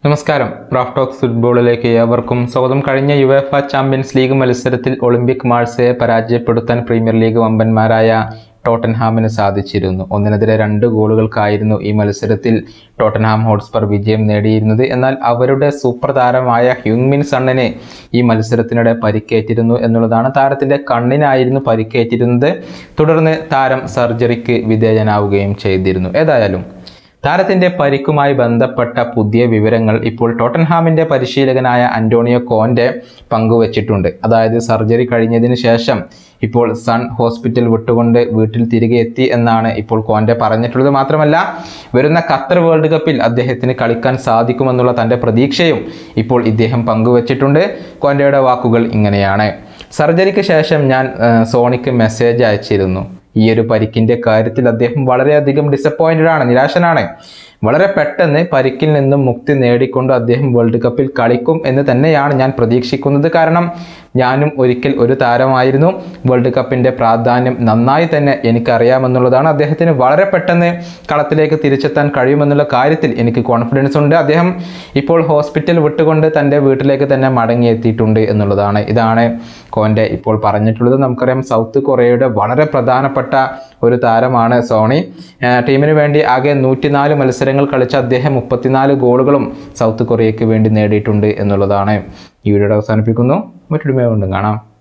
നമസ്കാരം Raf talks ഫുട്ബോളിലേക്ക് ഏവർക്കും സ്വാഗതം കഴിഞ്ഞ യുവേഫ ചാമ്പ്യൻസ് ലീഗ് മത്സരത്തിൽ ഒളിമ്പിക് മാഴ്സയെ പരാജയപ്പെടുത്താൻ പ്രീമിയർ ലീഗ് വമ്പന്മാരായ ടോട്ടൻഹാമിന് സാധിച്ചിരുന്നു ഒന്നിനെതിരെ രണ്ട് ഗോളുകൾക്കായിരുന്നു ഈ മത്സരത്തിൽ ടോട്ടൻഹാം ഹോട്ട്സ്പർ വിജയം നേടിയിരുന്നത് എന്നാൽ അവരുടെ സൂപ്പർ താരമായ ഹ്യൂങ്മിൻ സണ്ണിന് ഈ മത്സരത്തിനിടെ പരിക്കേറ്റിരുന്നു എന്നുള്ളതാണ് താരത്തിൻ്റെ കണ്ണിനായിരുന്നു പരിക്കേറ്റിരുന്നത് തുടർന്ന് താരം സർജറിക്ക് വിധേയനാവുകയും ചെയ്തിരുന്നു ഏതായാലും താരത്തിന്റെ പരിക്കുമായി ബന്ധപ്പെട്ട പുതിയ വിവരങ്ങൾ ഇപ്പോൾ ടോട്ടൻഹാമിന്റെ പരിശീലകനായ അന്റോണിയോ കോന്റെ പങ്കുവച്ചിട്ടുണ്ട് അതായത് സർജറി കഴിഞ്ഞതിന് ശേഷം ഇപ്പോൾ സൺ ഹോസ്പിറ്റൽ വിട്ടുകൊണ്ട് വീട്ടിൽ തിരികെ എത്തി എന്നാണ് ഇപ്പോൾ കോന്റെ പറഞ്ഞിട്ടുള്ളത് മാത്രമല്ല വരുന്ന ഖത്തർ വേൾഡ് കപ്പിൽ അദ്ദേഹത്തിന് കളിക്കാൻ സാധിക്കുമെന്നുള്ള തൻ്റെ പ്രതീക്ഷയും ഇപ്പോൾ ഇദ്ദേഹം പങ്കുവച്ചിട്ടുണ്ട് കോന്റയുടെ വാക്കുകൾ ഇങ്ങനെയാണ് സർജറിക്ക് ശേഷം ഞാൻ ആ, സോണിക്ക് മെസ്സേജ് അയച്ചിരുന്നു ഈ ഒരു പരിക്കിന്റെ കാര്യത്തിൽ അദ്ദേഹം വളരെയധികം ഡിസപ്പോയിന്റഡ് ആണ് നിരാശനാണ് വളരെ പെട്ടെന്ന് പരിക്കിൽ നിന്നും മുക്തി നേടിക്കൊണ്ട് അദ്ദേഹം വേൾഡ് കപ്പിൽ കളിക്കും എന്ന് തന്നെയാണ് ഞാൻ പ്രതീക്ഷിക്കുന്നത് കാരണം ഞാനും ഒരിക്കൽ ഒരു താരമായിരുന്നു വേൾഡ് കപ്പിന്റെ പ്രാധാന്യം നന്നായി തന്നെ എനിക്കറിയാമെന്നുള്ളതാണ് അദ്ദേഹത്തിന് വളരെ പെട്ടെന്ന് കളത്തിലേക്ക് തിരിച്ചെത്താൻ കഴിയുമെന്നുള്ള കാര്യത്തിൽ എനിക്ക് കോൺഫിഡൻസ് ഉണ്ട് അദ്ദേഹം ഇപ്പോൾ ഹോസ്പിറ്റൽ വിട്ടുകൊണ്ട് തൻ്റെ വീട്ടിലേക്ക് തന്നെ മടങ്ങിയെത്തിയിട്ടുണ്ട് എന്നുള്ളതാണ് ഇതാണ് കോൻ്റെ ഇപ്പോൾ പറഞ്ഞിട്ടുള്ളത് നമുക്കറിയാം സൗത്ത് കൊറിയയുടെ വളരെ പ്രധാനപ്പെട്ട ഒരു താരമാണ് സോണി ആ, ടീമിന് വേണ്ടി ആകെ നൂറ്റിനാല് മത്സരങ്ങൾ കളിച്ച അദ്ദേഹം മുപ്പത്തിനാല് ഗോളുകളും സൗത്ത് കൊറിയയ്ക്ക് വേണ്ടി നേടിയിട്ടുണ്ട് എന്നുള്ളതാണ് ഈ വീഡിയോ അവസാനിപ്പിക്കുന്നു മറ്റൊരു കൊണ്ടും കാണാം